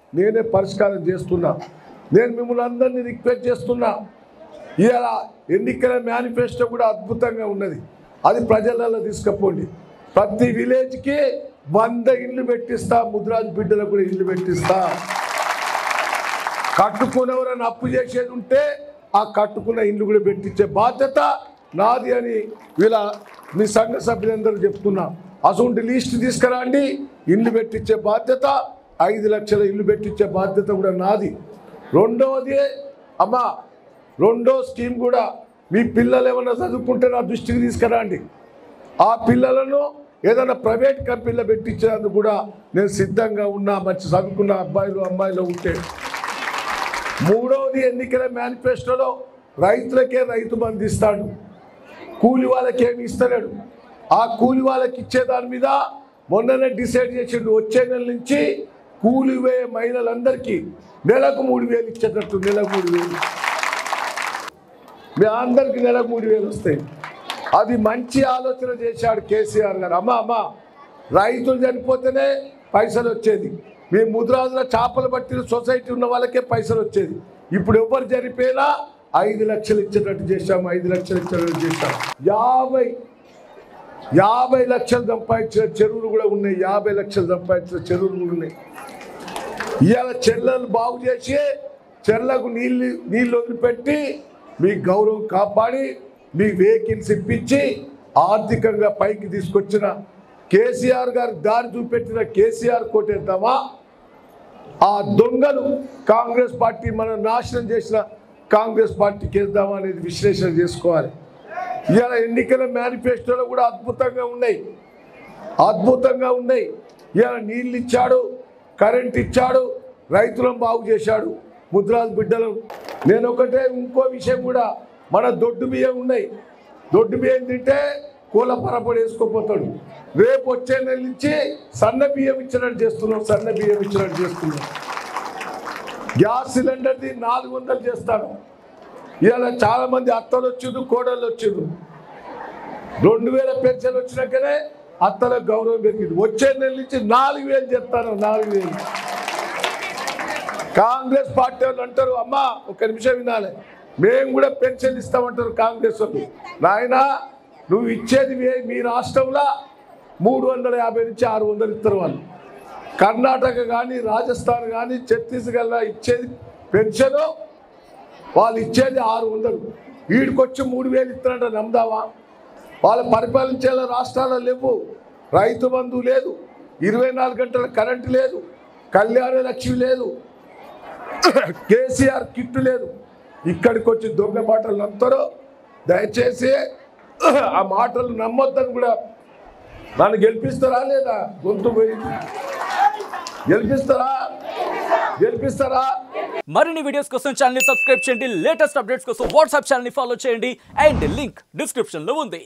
నేనే పరిష్కారం చేస్తున్నా నేను మిమ్మల్ని అందరినీ రిక్వెస్ట్ చేస్తున్నా ఇలా ఎన్నికల మేనిఫెస్టో కూడా అద్భుతంగా ఉన్నది అది ప్రజలలో తీసుకుపోండి ప్రతి విలేజ్కి వంద ఇల్లు పెట్టిస్తా ముద్రాజ్ బిడ్డలకు కూడా ఇల్లు పెట్టిస్తా కట్టుకునేవరైనా అప్పు చేసేది ఉంటే ఆ కట్టుకున్న ఇల్లు కూడా పెట్టించే బాధ్యత నాది అని వీళ్ళ మీ సంఘ సభ్యులందరూ చెప్తున్నా అసలు లిస్ట్ తీసుకురండి ఇల్లు పెట్టించే బాధ్యత ఐదు లక్షల ఇల్లు పెట్టించే బాధ్యత కూడా నాది రెండవది అమ్మా రెండో స్కీమ్ కూడా మీ పిల్లలు ఏమైనా చదువుకుంటే నా దృష్టికి తీసుకురండి ఆ పిల్లలను ఏదైనా ప్రైవేట్ కంపెనీలో పెట్టించేందుకు కూడా నేను సిద్ధంగా ఉన్నా మంచి చదువుకున్న అబ్బాయిలు అమ్మాయిలు ఉంటే మూడవది ఎన్నికల మేనిఫెస్టోలో రైతులకే రైతు బంధు ఇస్తాడు కూలి వాళ్ళకి ఏమి ఇస్తలేడు ఆ కూలి వాళ్ళకి ఇచ్చే దాని మీద మొన్ననే డిసైడ్ చేసిండు వచ్చే నెల నుంచి కూలి వేయ మహిళలందరికీ నెలకు మూడు వేలు ఇచ్చేటట్టు నెలకు మూడు వేలు మీ అందరికి నెలకు మూడు వేలు వస్తాయి అది మంచి ఆలోచన చేశాడు కేసీఆర్ గారు అమ్మ అమ్మ రైతులు చనిపోతేనే పైసలు వచ్చేది మీ ముద్రాజుల చేపలు పట్టిన సొసైటీ ఉన్న వాళ్ళకే పైసలు వచ్చేది ఇప్పుడు ఎవరు చనిపోయినా ఐదు లక్షలు ఇచ్చేటట్టు చేశాము ఐదు లక్షలు ఇచ్చేటట్టు చేశాము యాభై యాభై లక్షలు సంపాదించిన చెరువులు కూడా ఉన్నాయి యాభై లక్షలు సంపాదించిన చెరువులు కూడా ఉన్నాయి ఇవాళ చెర్లను బాగు చేసి చెర్లకు నీళ్ళు నీళ్ళు వదిలిపెట్టి మీ గౌరవం కాపాడి మీ వెహికల్స్ ఇప్పించి ఆర్థికంగా పైకి తీసుకొచ్చిన కేసీఆర్ గారు దారి చూపెట్టిన కేసీఆర్ కొట్టేద్దామా ఆ దొంగలు కాంగ్రెస్ పార్టీ మనం నాశనం చేసిన కాంగ్రెస్ పార్టీకి వేద్దామా అనేది విశ్లేషణ చేసుకోవాలి ఇవాళ ఎన్నికల మేనిఫెస్టోలో కూడా అద్భుతంగా ఉన్నాయి అద్భుతంగా ఉన్నాయి ఇవాళ నీళ్ళు ఇచ్చాడు కరెంట్ ఇచ్చాడు రైతులను బాగు చేశాడు ముద్రాజ్ బిడ్డలు నేను ఒకటే ఇంకో విషయం కూడా మన దొడ్డు బియ్యం ఉన్నాయి దొడ్డు బియ్యం తింటే కూల పరపడి వేసుకోపోతాడు రేపు వచ్చే నెల నుంచి సన్న బియ్యం ఇచ్చినట్టు చేస్తున్నాం సన్న బియ్యం ఇచ్చినట్టు చేస్తున్నాం గ్యాస్ సిలిండర్ది నాలుగు వందలు చేస్తాను ఇవాళ చాలా మంది అత్తలు వచ్చిండ్రు కోడళ్ళు వచ్చిండ్రు రెండు వేల పెన్షన్ వచ్చినాకనే అత్తలకు గౌరవం పెరిగింది వచ్చే నెల నుంచి నాలుగు వేలు చెప్తాను నాలుగు వేలు కాంగ్రెస్ పార్టీ వాళ్ళు అంటారు అమ్మా ఒక నిమిషం వినాలి మేము కూడా పెన్షన్ ఇస్తామంటారు కాంగ్రెస్ వాళ్ళు నాయన నువ్వు ఇచ్చేది వే- మీ రాష్ట్రంలో మూడు వందల యాభై నుంచి ఆరు వందలు ఇస్తారు వాళ్ళు కర్ణాటక కానీ రాజస్థాన్ కానీ ఛత్తీస్గఢ్ ఇచ్చేది పెన్షన్ వాళ్ళు ఇచ్చేది ఆరు వందలు వీడికొచ్చి మూడు వేలు ఇస్తారంట నమ్దావా వాళ్ళు పరిపాలించే రాష్ట్రాల్లో లేవు రైతు బంధు లేదు ఇరవై నాలుగు గంటల కరెంటు లేదు కళ్యాణ లక్ష్మి లేదు కేసీఆర్ కిట్టు లేదు ఇక్కడికి వచ్చి దొంగ మాటలు నమ్ముతారు దయచేసి ఆ మాటలు నమ్మొద్దని కూడా నన్ను గెలిపిస్తారా లేదా గొంతు పోయింది గెలిపిస్తారా గెలిపిస్తారా మరిన్ని వీడియోస్ కోసం ఛానల్ సబ్స్క్రైబ్ చేయండి లేటెస్ట్ అప్డేట్స్ కోసం వాట్సాప్ ఛానల్ ఫాలో చేయండి అండ్ లింక్ డిస్క్రిప్షన్ లో ఉంది